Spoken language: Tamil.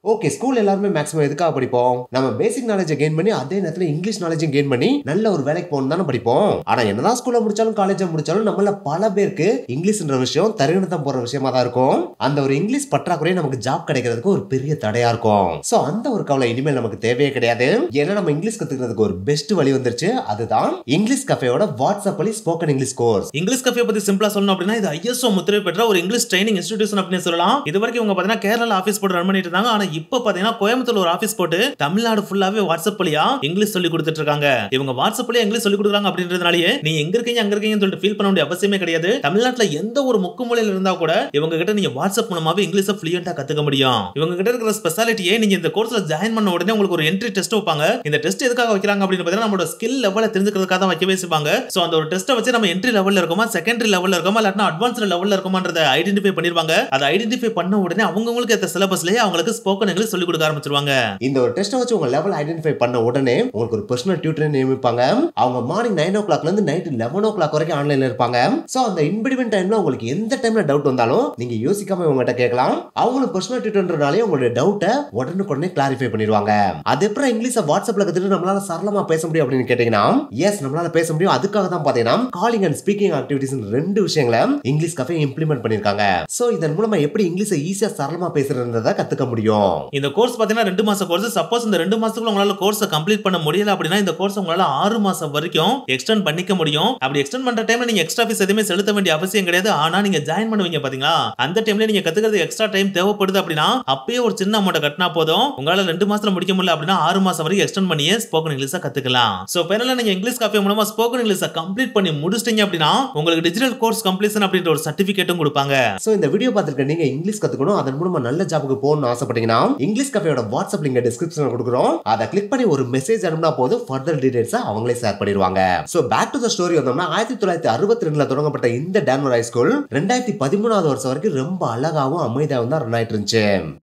ஓகே ஸ்கூல் எல்லாருமே மேக்ஸிமம் எதுக்காக படிப்போம் நம்ம பேசிக் நாலேஜை கெயின் பண்ணி அதே நேரத்துல இங்கிலீஷ் நாலேஜும் கெயின் பண்ணி நல்ல ஒரு வேலைக்கு போகணும் தானே படிப்போம் ஆனா என்னதான் ஸ்கூல்ல முடிச்சாலும் காலேஜ் முடிச்சாலும் நம்மள பல பேருக்கு இங்கிலீஷ்ன்ற விஷயம் தருகணத்தம் போற விஷயமா தான் இருக்கும் அந்த ஒரு இங்கிலீஷ் பற்றாக்குறை நமக்கு ஜாப் கிடைக்கிறதுக்கு ஒரு பெரிய தடையா இருக்கும் சோ அந்த ஒரு கவலை இனிமேல் நமக்கு தேவையே கிடையாது ஏன்னா நம்ம இங்கிலீஷ் கத்துக்கிறதுக்கு ஒரு பெஸ்ட் வழி வந்துருச்சு அதுதான் இங்கிலீஷ் கஃபேயோட வாட்ஸ்அப் வழி spoken English course English cafe பத்தி சிம்பிளா சொல்லணும் அப்படின்னா இது ஐஎஸ்ஓ முத்திரை பெற்ற ஒரு இங்கிலீஷ் ட்ரைனிங் இன்ஸ்டிடியூஷன் அப்படின்னு சொல்லலாம் இது வரைக்கும் இவங்க பாத்தீங்கன்னா கேரளா ஆஃபீஸ் போட்டு ரன் பண்ணிட்டு இருந்தாங்க ஆனா இப்போ பாத்தீங்கன்னா கோயம்புத்தூர் ஒரு ஆஃபீஸ் போட்டு தமிழ்நாடு ஃபுல்லாவே வாட்ஸ்அப் வழியா இங்கிலீஷ் சொல்லி கொடுத்துட்டு இருக்காங்க இவங்க வாட்ஸ்அப் வழியா இங்கிலீஷ் சொல்லி கொடுக்குறாங்க அப்படின்றதுனாலயே நீ எங்க இருக்கீங்க அங்க இருக்கீங்கன்னு சொல்லிட்டு ஃபீல் பண்ண வேண்டிய அவசியமே கிடையாது தமிழ்நாட்டுல எந்த ஒரு முக்கு மூலையில இருந்தா கூட இவங்க கிட்ட நீங்க வாட்ஸ்அப் மூலமாவே இங்கிலீஷை ஃப்ளூயண்டா கத்துக்க முடியும் இவங்க கிட்ட இருக்கிற ஸ்பெஷாலிட்டியே நீங்க இந்த கோர்ஸ்ல ஜாயின் பண்ண உடனே உங்களுக்கு ஒரு என்ட்ரி டெஸ்ட் வைப்பாங்க இந்த டெஸ்ட் எதுக்காக வைக்கிறாங்க அப்படின்னு பாத்தீங்கன்னா நம்மளோட ஸ்கில் லெவலை தெரிஞ்சுக்கிறதுக்காக தான் வைக்கவே செய்வாங்க சோ அந்த ஒரு டெஸ்ட்டை வச்சு நம்ம என்ட்ரி லெவல்ல இருக்கோமா செகண்டரி லெவல்ல இருக்கோமா இல்லாட்டினா அட்வான்ஸ்ட் லெவல்ல இருக்கோமான்றத ஐடென்டிஃபை பண்ணிருவாங்க அதை ஐடென்டிஃபை பண்ண உடனே அவங்களுக்கு ஏற்ற சிலபஸ்லயே அவங்களுக்கு ஸ்போக்கன் இங்கிலீஷ் சொல்லி கொடுக்க ஆரம்பிச்சிருவாங்க இந்த ஒரு டெஸ்ட்டை வச்சு உங்க லெவல் ஐடென்டிஃபை பண்ண உடனே உங்களுக்கு ஒரு பர்சனல் டியூட்டரை நியமிப்பாங்க அவங்க மார்னிங் நைன் ஓ கிளாக்ல இருந்து நைட் லெவன் ஓ கிளாக் வரைக்கும் ஆன்லைன்ல இருப்பாங்க சோ அந்த இன்பிடிவன் டைம்ல உங்களுக்கு எந்த டைம்ல டவுட் வந்தாலும் நீங்க யோசிக்காம இவங்ககிட்ட கேட்கலாம் அவங்களும் பர்சனல் டியூட்டர்ன்றனாலே உங்களுடைய டவுட்டை உடனுக்குடனே கிளாரிஃபை பண்ணிடுவாங்க அது எப்படி இங்கிலீஷை வாட்ஸ்அப்ல கத்துட்டு நம்மளால சரளமா பேச முடியும் அப்படின்னு கேட்டீங்கன்னா எஸ் நம்மளால பேச முடியும் அதுக்காக தான் பாத்தீங்கன்னா காலிங் அண்ட் ஸ்பீக்கிங் ஆக்டிவிட்டிஸ் ரெண்டு விஷயங்களை இங்கிலீஷ் கஃபே இம்ப்ளிமெண்ட் பண்ணிருக்காங்க சோ இதன் மூலமா எப்படி இங்கிலீஷை ஈஸியா சரளமா பேசுறதுன்றத கத்துக்க முடியும் இந்த கோர்ஸ் பாத்தீங்கன்னா ரெண்டு மாசம் கோர்ஸ் சப்போஸ் இந்த ரெண்டு மாசத்துக்குள்ள உங்களால கோர்ஸை கம்ப்ளீட் பண்ண முடியல அப்படின்னா இந்த கோர்ஸ் உங்களால ஆறு மாசம் வரைக்கும் எக்ஸ்டெண்ட் பண்ணிக்க முடியும் அப்படி எக்ஸ்டெண்ட் பண்ற டைம்ல நீங்க எக்ஸ்ட்ரா ஃபீஸ் எதுவுமே செலுத்த வேண்டிய அவசியம் கிடையாது ஆனா நீங்க ஜாயின் பண்ணுவீங்க பாத்தீங்களா அந்த டைம்ல நீங்க கத்துக்கிறது எக்ஸ்ட்ரா டைம் தேவைப்படுது அப்படின்னா அப்பயே ஒரு சின்ன அமௌண்ட் கட்டினா போதும் உங்களால ரெண்டு மாசத்துல முடிக்க முடியல அப்படின்னா ஆறு மாசம் வரைக்கும் எக்ஸ்டெண்ட் பண்ணியே ஸ்போக்கன் இங்கிலீஷா கத்துக்கலாம் சோ பைனலா நீங்க இங்கிலீஷ் காஃபே மூலமா ஸ்போக்கன் இங்கிலீஷை கம்ப்ளீட் பண்ணி முடிச்சிட்டீங்க அப்படின்னா உங்களுக்கு டிஜிட்டல் கோர்ஸ் கம்ப்ளீஷன் அப்படின்ற ஒரு சர்டிபிகேட்டும் கொடுப்பாங்க சோ இந்த வீடியோ பார்த்துருக்க நீங்க இங்கிலீஷ் கத்துக்கணும் அதன் மூலமா நல்ல ஜாபுக்கு போகணும்னு ஆசைப்பட்டீங்கன்னா இங்கிலீஷ் கஃபேயோட வாட்ஸ்அப் லிங்க் டிஸ்கிரிப்ஷன்ல கொடுக்குறோம் அதை கிளிக் பண்ணி ஒரு மெசேஜ் அனுப்புனா போதும் ஃபர்தர் டீடைல்ஸ் அவங்களே ஷேர் பண்ணிடுவாங்க so back to the story வந்தோம்னா ஆயிரத்தி தொள்ளாயிரத்தி அறுபத்தி ரெண்டுல தொடங்கப்பட்ட இந்த டேன்வர் ஹை ஸ்கூல் ரெண்டாயிரத்தி பதிமூணாவது வருஷம் வரைக்கும் ரொம்ப அழகாவும் அமைதியாகவும் தான் ரன் ஆயிட்டு இருந்துச்சு